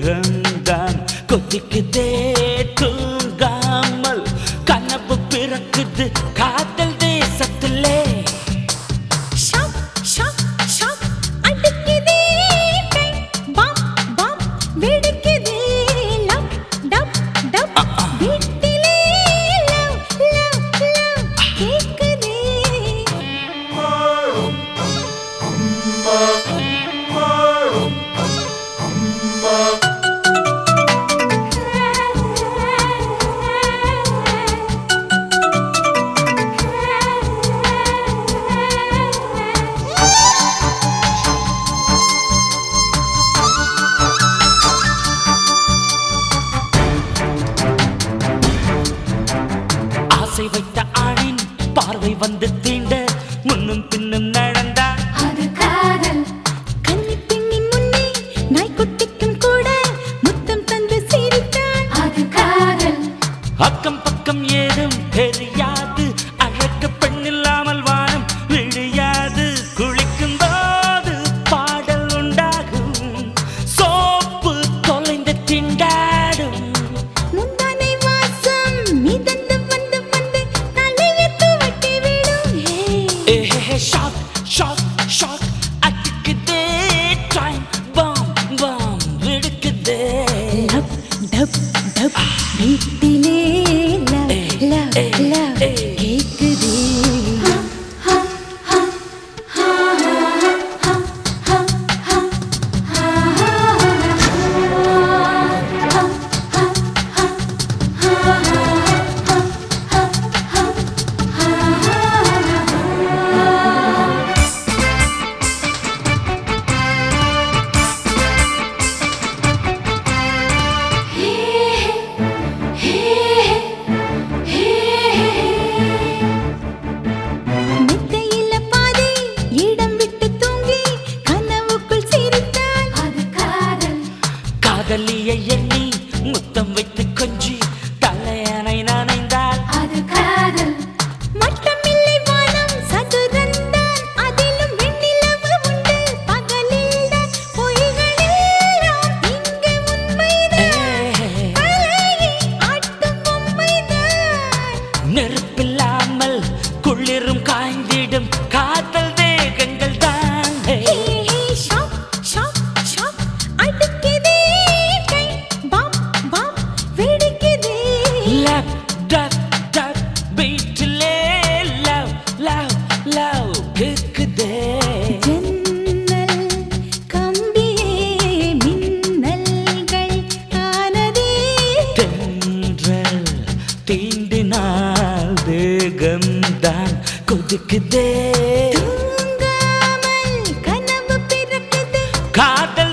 தேகம்தான் கொதிக்குதே தூங்காமல் கனவு பிறக்குது காதல் தேசத்திலே ஷாக் ஷாக் ஷாக் அடிக்குதே கை பாம் பாம் வெடிக்குதே லவ் டப் டப் வீட்டிலே லவ் லவ் லவ் கேக்குதே ஆசை வைத்த ஆணின் பார்வை வந்து தீண்ட முன்னும் பின்னும் நடந்தா அது காதல் கன்னி பெண்ணின் முன்னே நாய்க்குட்டிக்கும் கூட முத்தம் தந்து சிரித்தான் அது காதல் அக்கம் பக்கம் ஏதும் தெரியாது அழகு பெண்ணில்லாமல் வானம் விழியாது குளிக்கும் போது பாடல் உண்டாகும் சோப்பு தொலைந்து திண்டாடும் முந்தானை வாசம் மிதந்து வந்து வந்து தலையை துவட்டி விடும் ஹே ஏ ஷாக் ஷாக் ஷாக் அடிக்குதே டைம் பாம் பாம் வெடுக்குதே டப் டப் டப் வீட்டிலே லவ் ஏய், லவ் ஏய், லவ் ஏய். கேக்குதே மெத்தையில பாதி இடம் விட்டு தூங்கி கனவுக்குள் சிரித்தான் அது காதல் காதலியை எண்ணி முத்தம் வைத்து கொஞ்சி தலையணை நனைந்தால் அது காதல் மட்டமில்லை வானம் சதுரந்தான் அதிலும் வெண்ணிலவு உண்டு பகலில்தான் பொய்களெல்லாம் இங்கு உண்மைதான் அலையை ஆட்டும் பொம்மைதான் நெருப்பில்லாமல் குளிரும் காய்ந்திடும் காதல் தேகங்கள் தான் hey hey shock shock shock அடிக்குதே கை பாம் பாம் வெடிக்குதே லவ் டக் டக் பீட்டிலே லவ் லவ் லவ் கேக்குதே ஜன்னல் கம்பியே மின்னல்கள் ஆனதே தென்றல் தீண்டினால் தேகம்தான் கொதிக்குதே தூங்காமல் கனவு பிறக்குது காதல்